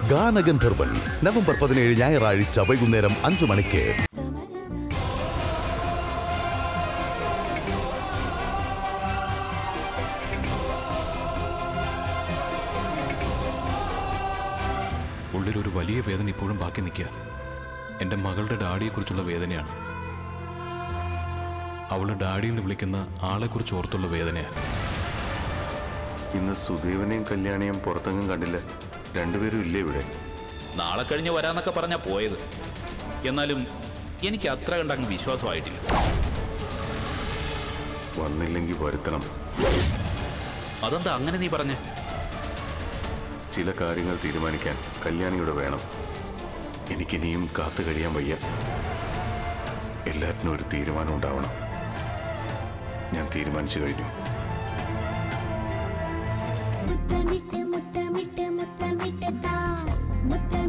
ഗാനഗന്ധർവൻ November പതിനേഴ് ഞായറാഴ്ച വൈകുന്നേരം അഞ്ചു മണിക്ക് ഉള്ളിലൊരു വലിയ വേദന ഇപ്പോഴും ബാക്കി നിൽക്കുക എൻ്റെ മകളുടെ ഡാഡിയെക്കുറിച്ചുള്ള വേദനയാണ് അവള് ഡാഡി എന്ന് വിളിക്കുന്ന ആളെക്കുറിച്ച് ഓർത്തുള്ള വേദനയാണ് ഇന്ന് സുദേവനെയും കല്യാണിയും പുറത്തെങ്ങും കണ്ടില്ല രണ്ടുപേരും ഇല്ലേ ഇവിടെ നാളെ കഴിഞ്ഞ് വരാന്നൊക്കെ പറഞ്ഞാ പോയത് എന്നാലും എനിക്ക് അത്ര കണ്ടങ്ങ് വിശ്വാസമായിട്ടില്ല വന്നില്ലെങ്കിൽ വരുത്തണം അതെന്താ അങ്ങനെ നീ പറഞ്ഞേ ചില കാര്യങ്ങൾ തീരുമാനിക്കാൻ കല്യാണിയുടെ വേണം എനിക്കിനിയും കാത്തു കഴിയാൻ വയ്യ എല്ലാറ്റിനും ഒരു തീരുമാനം ഉണ്ടാവണം ഞാൻ തീരുമാനിച്ചു കഴിഞ്ഞു മുത്തമിട്ട് മുത്തമിട്ട് മുത്തമിട്ട് താ മുത്ത